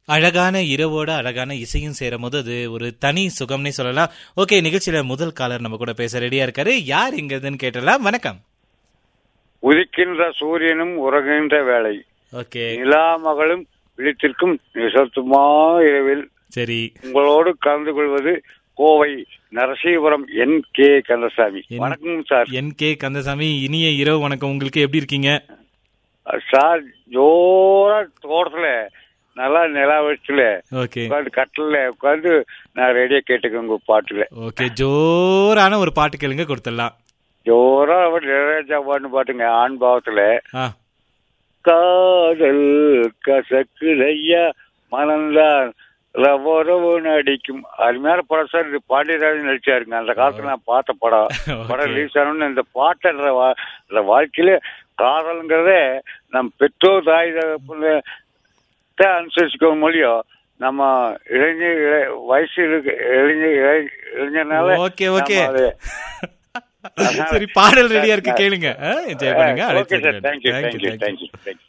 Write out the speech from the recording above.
அழகான இரவோட அழகான இசையும் சேரும் போது அது ஒரு தனி சுகம்னே சொல்லலாம் ஓகே நிகழ்ச்சியில முதல் காலர் நம்ம கூட பேச ரெடியா இருக்காரு யார் இங்கதுன்னு கேட்டலாம் வணக்கம் உதிக்கின்ற சூரியனும் உறங்குகின்ற வேளை ஓகே நிலா மகளும் விழித்திருக்கும் நிசத்துமா இரவில் சரி உங்களோடு கலந்து கொள்வது கோவை நரசீபுரம் என் கே கந்தசாமி என்- வணக்கம் சார் என் கே கந்தசாமி இனிய இரவு வணக்கம் உங்களுக்கு எப்படி இருக்கீங்க சார் ஜோரா தோட்டத்துல நல்லா நிலா வச்சுல ஓகே உட்காந்து கட்டில உட்காந்து நான் ரெடியா கேட்டுக்கேன் உங்க பாட்டுல ஓகே ஜோரான ஒரு பாட்டு கேளுங்க கொடுத்துடலாம் ஜோரா அவர் இளையராஜா பாட்டு பாட்டுங்க ஆண் பாவத்துல ஆ காதல் கசக்குதையா மனம்தான் ரவரவு நடிக்கும் அருமையான படம் சார் இது பாண்டியராஜன் நடிச்சாருங்க அந்த காலத்துல நான் பார்த்த படம் படம் Okay. ரிலீஸ் ஆனோன்னு இந்த பாட்டுன்ற வா- இந்த வாழ்க்கையில காதல்ங்கிறதே நம் பெற்றோர் தாய் தகப்பனை அனுசரிச்சுக்க முடியும் நம்ம இளைஞர் இளை- வயசு இருக்கு இளைஞர் இளை- இளைஞர்னால ஓகே ஓகே நம்ம அது- சரி பாடல் ரெடியா இருக்கு கேளுங்க என்ஜாய் பண்ணுங்க okay sir thank you thank you thank you thank you thank you